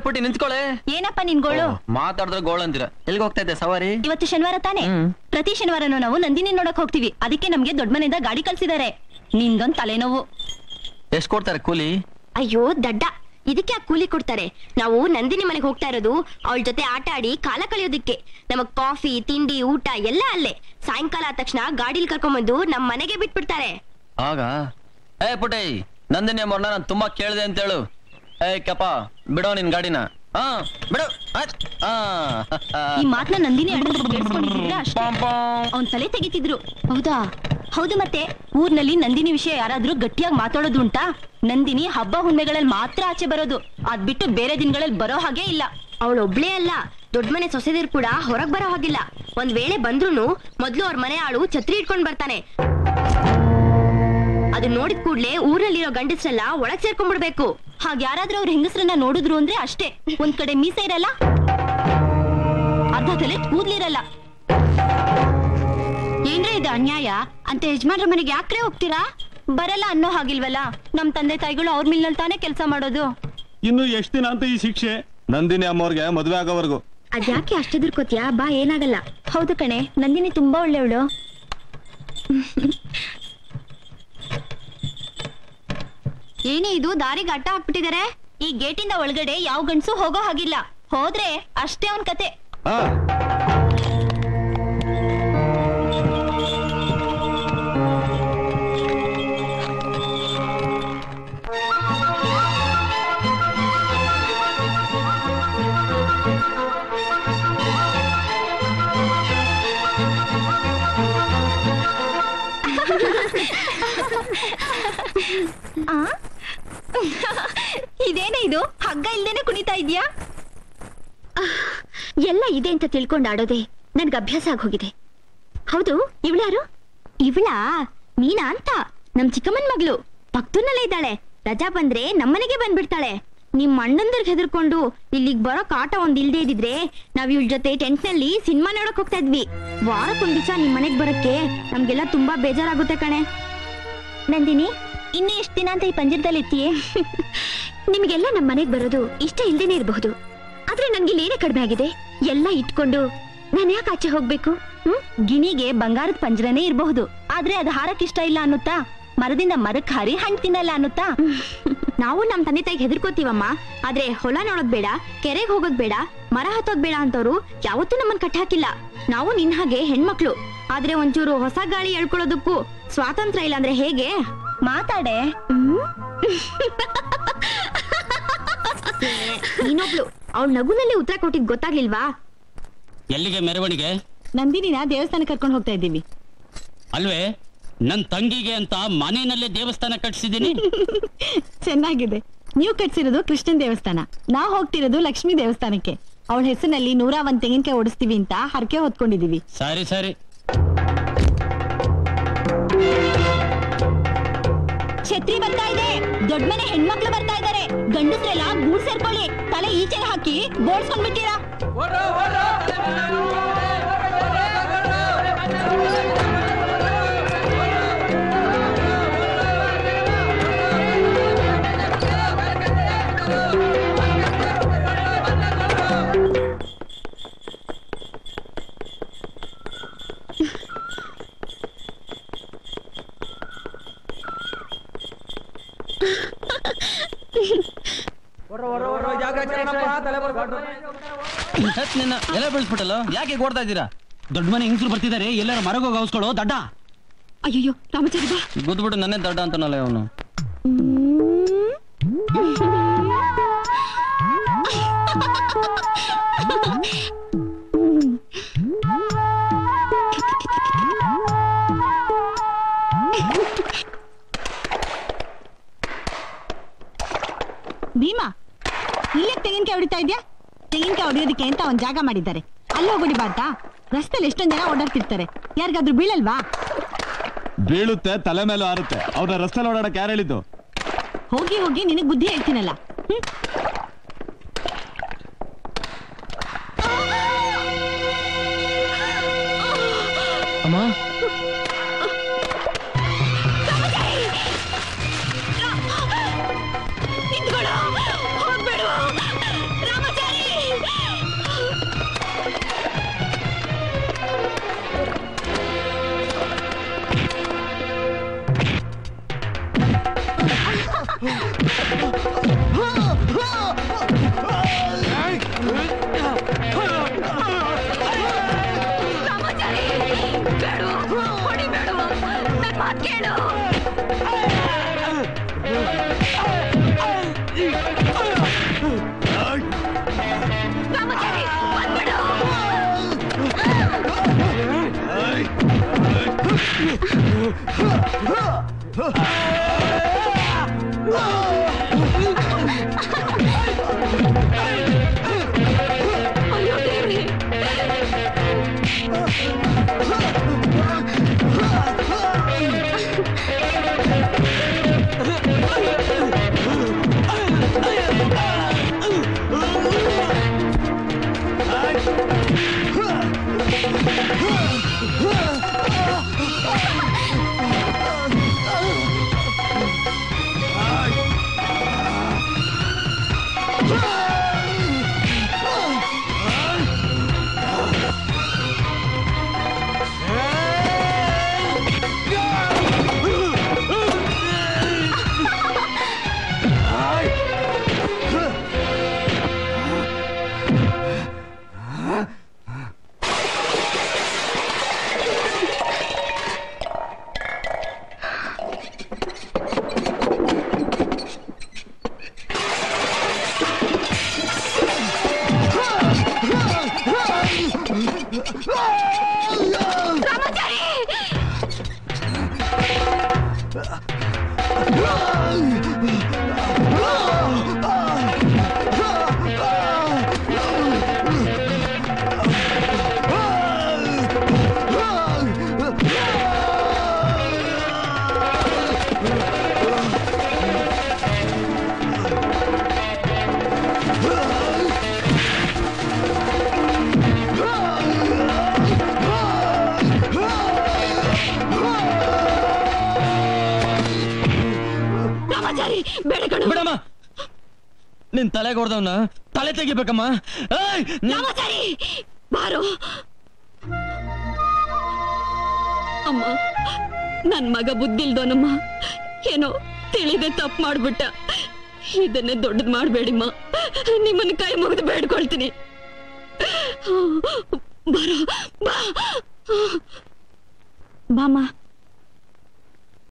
ಪುಟ್ಟಿ ನಿಂತ್ಕೊಳ್ಳೆ ಏನಪ್ಪ ನಿನ್ಗೋಳು ಮಾತಾಡಿದ್ರೆ ಗೋಳ್ ಅಂತೀರ ಎಲ್ಲಿಗೆ ಹೋಗ್ತಾ ಇದ್ದೆ ಸವಾರಿ ಇವತ್ತು ಶನಿವಾರ ತಾನೆ ಹ್ಮ್. ಪ್ರತಿ ಶನಿವಾರನೂ ನಾವು ನಂದಿನಿ ನೋಡಕ್ ಹೋಗ್ತೀವಿ ಅದಕ್ಕೆ ನಮ್ಗೆ ದೊಡ್ಡ ಮನೆಯಿಂದ ಗಾಡಿ ಕಳ್ಸಿದಾರೆ ನಿಂದೊಂದ್ ತಲೆನೋವು ಎಷ್ಟ್ ಕೊಡ್ತಾರೆ ಕೂಲಿ ಅಯ್ಯೋ ದಡ್ಡ ಇದಕ್ಕೆ ಆ ಕೂಲಿ ಕೊಡ್ತಾರೆ ನಾವು ನಂದಿನಿ ಮನೆಗೆ ಹೋಗ್ತಾ ಇರೋದು ಅವಳ ಜೊತೆ ಆಟ ಆಡಿ ಕಾಲ ಕಳೆಯೋದಕ್ಕೆ ನಮಗ್ ಕಾಫಿ ತಿಂಡಿ ಊಟ ಎಲ್ಲ ಅಲ್ಲೇ ಸಾಯಂಕಾಲ ಆದ ತಕ್ಷಣ ಗಾಡಿಲಿ ಕರ್ಕೊಂಬಂದು ನಮ್ ಮನೆಗೆ ಬಿಟ್ಬಿಡ್ತಾರೆ ಆಗ ಏ ಪುಟಿ ನಂದಿನಿ ಅಮ್ಮವ್ರನ್ನ ನಾನು ತುಂಬಾ ಕೇಳಿದೆ ಅಂತ ಹೇಳು ಏ ಕಪ್ಪ ಬಿಡೋ ನಿನ್ ಗಾಡಿನ ಹಾ ಬಿಡು ಆಯ್ತ್. ಹಾ ಈ ಮಾತ್ನ ನಂದಿನಿ ಅಣ್ಣ ಕೇಳಿಸ್ಕೊಂಡಿದ್ರೆ ಅಷ್ಟೇ ಪಾಂ ಪಾಂ. ಅವ್ನ್ ತಲೆ ತೆಗಿತಿದ್ರು ಹೌದಾ ಹೌದು ಮತ್ತೆ ಊರ್ನಲ್ಲಿ ನಂದಿನಿ ವಿಷಯ ಯಾರಾದ್ರೂ ಗಟ್ಟಿಯಾಗಿ ಮಾತಾಡೋದು ಉಂಟಾ ನಂದಿನಿ ಹಬ್ಬ ಹುಣ್ಮೆಗಳಲ್ಲಿ ಮಾತ್ರ ಆಚೆ ಬರೋದು ಅದ್ ಬಿಟ್ಟು ಬೇರೆ ದಿನಗಳಲ್ಲಿ ಬರೋ ಹಾಗೆ ಇಲ್ಲ ಅವಳು ಒಬ್ಳೇ ಅಲ್ಲ ದೊಡ್ಡ ಮನೆ ಸೊಸೆದಿರ್ ಕೂಡ ಹೊರಗ್ ಬರೋ ಹಾಗಿಲ್ಲ ಒಂದ್ ವೇಳೆ ಬಂದ್ರುನು ಮೊದ್ಲು ಅವ್ರ ಮನೆ ಆಳು ಛತ್ರಿ ಇಟ್ಕೊಂಡ್ ಬರ್ತಾನೆ ಅದು ನೋಡಿದ ಕೂಡ್ಲೆ ಊರಲ್ಲಿರೋ ಗಂಡಸ್ರೆಲ್ಲ ಒಳಗ್ ಸೇರ್ಕೊಂಡ್ಬಿಡ್ಬೇಕು ಹಾಗ ಯಾರಾದ್ರೂ ಅವ್ರ ಹೆಂಗಸ್ರನ್ನ ನೋಡಿದ್ರು ಅಂದ್ರೆ ಅಷ್ಟೇ ಒಂದ್ ಕಡೆ ಮೀಸೆ ಇರಲ್ಲ ಅರ್ಧ ತಲೆ ಕೂದ್ಲಿರಲ್ಲ ಏನ್ರೆ ಇದು ಅನ್ಯಾಯ ಅಂತ ಯಜಮಾನ್ರ ಮನೆಗೆ ಯಾಕ್ರೆ ಹೋಗ್ತೀರಾ ಬರಲ್ಲ ಅನ್ನೋ ಹಾಗಿಲ್ವಲ್ಲ ನಮ್ ತಂದೆ ತಾಯಿಗಳು ಅವ್ರ ಮಿಲ್ನಲ್ಲಿ ತಾನೇ ಕೆಲಸ ಮಾಡೋದು ಇನ್ನು ಎಷ್ಟ್ ದಿನ ಅಂತ ಈ ಶಿಕ್ಷೆ ನಂದಿನಿ ಅಮ್ಮವ್ರಿಗೆ ಮದ್ವೆ ಆಗೋವರೆಗೂ ಅದ್ಯಾಕೆ ಅಷ್ಟು ಎದುರ್ಕೋತಿಯಾ ಬಾ ಏನಾಗಲ್ಲ ಹೌದು ಕಣೆ ನಂದಿನಿ ತುಂಬಾ ಒಳ್ಳೆಯವಳು ಏನೇ ಇದು ದಾರಿಗೆ ಅಡ್ಡ ಹಾಕ್ಬಿಟ್ಟಿದ್ದಾರೆ ಈ ಗೇಟಿಂದ ಒಳಗಡೆ ಯಾವ ಗಂಡ್ಸು ಹೋಗೋ ಹಾಗಿಲ್ಲ ಹೋದ್ರೆ ಅಷ್ಟೇ ಅವನ್ ಕತೆ ಹಾ ಇದೇನೇ ಇದು ಹಗ್ಗ ಇಲ್ದೇನೆ ಕುಣಿತಾ ಇದ್ಯಾ ಎಲ್ಲ ಇದೆ ಅಂತ ತಿಳ್ಕೊಂಡು ಆಡೋದೆ ನನ್ಗೆ ಅಭ್ಯಾಸ ಆಗೋಗಿದೆ ಹೌದು ಇವಳ್ಯಾರು ಇವಳಾ ಮೀನಾ ಅಂತ ನಮ್ ಚಿಕ್ಕಮ್ಮನ್ ಮಗಳು ಪಕ್ತೂರ್ನಲ್ಲೇ ಇದ್ದಾಳೆ ರಜಾ ಬಂದ್ರೆ ನಮ್ಮನೆಗೆ ಬಂದ್ಬಿಡ್ತಾಳೆ ನಿಮ್ ಅಣ್ಣಂದಿರ್ಗ್ ಹೆದರ್ಕೊಂಡು ಇಲ್ಲಿಗ್ ಬರೋ ಕಾಟ ಒಂದ್ ಇಲ್ದೇ ಇದಿದ್ರೆ ನಾವ್ ಇವಳ ಜೊತೆ ಟೆಂಟ್ ನಲ್ಲಿ ಸಿನಿಮಾ ನೋಡಕ್ ಹೋಗ್ತಾ ಇದ್ವಿ ವಾರಕ್ಕೊಂದ್ ದಿವಸ ನಿಮ್ ಮನೆಗ್ ಬರಕ್ಕೆ ನಮ್ಗೆಲ್ಲ ತುಂಬಾ ಬೇಜಾರಾಗುತ್ತೆ ಕಣೆ ನಂದಿನಿ ಇನ್ನು ಎಷ್ಟ್ ದಿನ ಅಂತ ಈ ಪಂಜರದಲ್ಲಿ ಇರ್ತೀಯೇ ನಿಮಗೆಲ್ಲ ನಮ್ಮ ಮನೆಗ್ ಬರೋದು ಇಷ್ಟ ಇಲ್ದೇನೆ ಇರಬಹುದು ಆದ್ರೆ ನನ್ಗೆ ಇಲ್ಲಿ ಏನೇ ಕಡಿಮೆ ಆಗಿದೆ ಎಲ್ಲ ಇಟ್ಕೊಂಡು ನಾನು ಯಾಕೆ ಆಚೆ ಹೋಗ್ಬೇಕು ಹ್ಮ್ ಗಿಣಿಗೆ ಬಂಗಾರದ ಪಂಜರನೇ ಇರಬಹುದು ಆದ್ರೆ ಅದು ಹಾರಕ್ ಇಷ್ಟ ಇಲ್ಲ ಅನ್ನುತ್ತಾ ಮರದಿಂದ ಮರಕ್ ಹಾರಿ ಹಣ್ಣು ತಿನ್ನಲ್ಲ ಅನ್ನುತ್ತಾ ನಾವು ನಮ್ ತಂದೆ ತಾಯಿಗೆ ಹೆದರ್ಕೋತೀವಮ್ಮ ಆದ್ರೆ ಹೊಲ ನೋಡೋದ್ ಬೇಡ ಕೆರೆಗೆ ಹೋಗೋದ್ ಬೇಡ ಮರ ಹತ್ತೋದ್ ಬೇಡ ಅಂತವ್ರು ಯಾವತ್ತೂ ನಮ್ಮನ್ ಕಟ್ಟಾಕಿಲ್ಲ ನಾವು ನಿನ್ ಹಾಗೆ ಹೆಣ್ಮಕ್ಳು ಆದ್ರೆ ಒಂಚೂರು ಹೊಸ ಗಾಳಿ ಎಳ್ಕೊಳ್ಳೋದಕ್ಕೂ ಸ್ವಾತಂತ್ರ್ಯ ಇಲ್ಲ ಅಂದ್ರೆ ಹೇಗೆ ಮಾತಾಡೆ ನೀನೊಬ್ಳು ಅವಳ ನಗುನಲ್ಲಿ ಉತ್ತರ ಕೊಟ್ಟಿದ್ ಗೊತ್ತಾಗ್ಲಿಲ್ವಾ ಎಲ್ಲಿಗೆ ಮೆರವಣಿಗೆ ನಂದಿನಿನ ದೇವಸ್ಥಾನ ಕರ್ಕೊಂಡು ಹೋಗ್ತಾ ಇದ್ದೀವಿ ಅಲ್ವೇ ನನ್ ತಂಗಿಗೆ ಅಂತ ಮನೆಯಲ್ಲೇ ದೇವಸ್ಥಾನ ಕಟ್ಸಿದೀನಿ ಚೆನ್ನಾಗಿದೆ ನೀವು ಕಟ್ಸಿರೋದು ಕೃಷ್ಣನ್ ದೇವಸ್ಥಾನ ನಾವ್ ಹೋಗ್ತಿರೋದು ಲಕ್ಷ್ಮೀ ದೇವಸ್ಥಾನಕ್ಕೆ ಅವಳ ಹೆಸರಿನಲ್ಲಿ ನೂರ ಒಂದ್ ತೆಂಗಿನಕಾಯಿ ಓಡಿಸ್ತೀವಿ ಅಂತ ಹರಕೆ ಹೊತ್ಕೊಂಡಿದೀವಿ ಸರಿ ಸರಿ ಛತ್ರಿ ಬರ್ತಾ ಇದೆ ದೊಡ್ಡ ಮನೆ ಹೆಣ್ಮಕ್ಳು ಬರ್ತಾ ಇದಾರೆ ಗಂಡಸ್ರೆಲ್ಲ ಗೂಡ್ ಸೇರ್ಕೊಳ್ಳಿ ತಲೆ ಈಚೆ ಹಾಕಿ ಬೋಳ್ಸ್ಕೊಂಡ್ಬಿಟ್ಟಿರಾ ಹತ್ ನಿನ್ನ ಎಲೆ ಬೆಳೆಸ್ಬಿಟ್ಟಲ್ಲ ಯಾಕೆ ಓಡ್ತಾ ಇದ್ದೀರಾ ದೊಡ್ಡ ಮನೆ ಹೆಂಗಸರು ಬರ್ತಿದ್ದಾರೆ ಎಲ್ಲರೂ ಮರಗೋಗಿ ಔಸ್ಕೊಳ್ಳೋ ದಡ್ಡ ಅಯ್ಯೋ ರಾಮಚಾರಿ ಬಾ ಗುದ್ಬಿಟ್ಟು ನನ್ನೇ ದೊಡ್ಡ ಅಂತನಲ್ಲ ಅವನು ಭೀಮಾ ಇಲ್ಲೇ ತೆಂಗಿನಕಾಯಿ ಹೊಡಿತಾ ಇದ್ಯಾ ತೆಂಗಿನಕಾಯಿ ಹೊಡಿಯೋದಕ್ಕೆ ಅಂತ ಒಂದ್ ಜಾಗ ಮಾಡಿದ್ದಾರೆ ಅಲ್ಲಿ ಹೋಗಿ ಬಾರ್ತಾ ರಸ್ತೆಲಿ ಎಷ್ಟೊಂದ್ ಜನ ಓಡಾಡ್ತಿರ್ತಾರೆ ಯಾರಿಗಾದ್ರೂ ಬೀಳಲ್ವಾ ಬೀಳುತ್ತೆ ತಲೆ ಮೇಲೆ ಹಾರುತ್ತೆ ಅವ್ರನ್ನ ರಸ್ತೆ ಓಡಾಡಕ್ ಯಾರು ಹೇಳಿದ್ದು ಹೋಗಿ ಹೋಗಿ ನಿನಗ್ ಬುದ್ಧಿ ಹೇಳ್ತೀನಲ್ಲ ಹ್ಮ್? ಅಮ್ಮ ನಿಂತ್ಕೊಳ್ಳೋ, ಹೋಗ್ಬೇಡು. ರಾಮ ರಾಮಾಚಾರಿ ಬೇಡ ಹೊಡಿಬೇಡ ನನ್ ಮಾತ್ ಕೇಳು ರಾಮಾಚಾರಿ ಬಂದ್ಬಿಡು ಅಯ್ಯೋ ದೇವ್ರೇ ರಾಮಾಚಾರಿ ಬೇಡ ಕಣು ಬಿಡಮ್ಮ ನಿನ್ ತಲೆಗೆ ಹೊಡೆದವನ್ನ ತಲೆ ತೆಗಿಬೇಕಮ್ಮ ಏಯ್, ನಿನ್- ರಾಮಾಚಾರಿ ಬಾರೋ ಅಮ್ಮ ನನ್ ಮಗ ಬುದ್ಧಿಲ್ದೋನಮ್ಮ ಏನೋ ತಿಳಿದೆ ತಪ್ಪು ಮಾಡ್ಬಿಟ್ಟ ಇದನ್ನೇ ದೊಡ್ಡದ್ ಮಾಡ್ಬೇಡಿಮ್ಮ ನಿಮ್ಮನ್ನ ಕೈ ಮುಗಿದು ಬೇಡ್ಕೊಳ್ತೀನಿ ಬರೋ ಬಾ ಬಾಮ್ಮ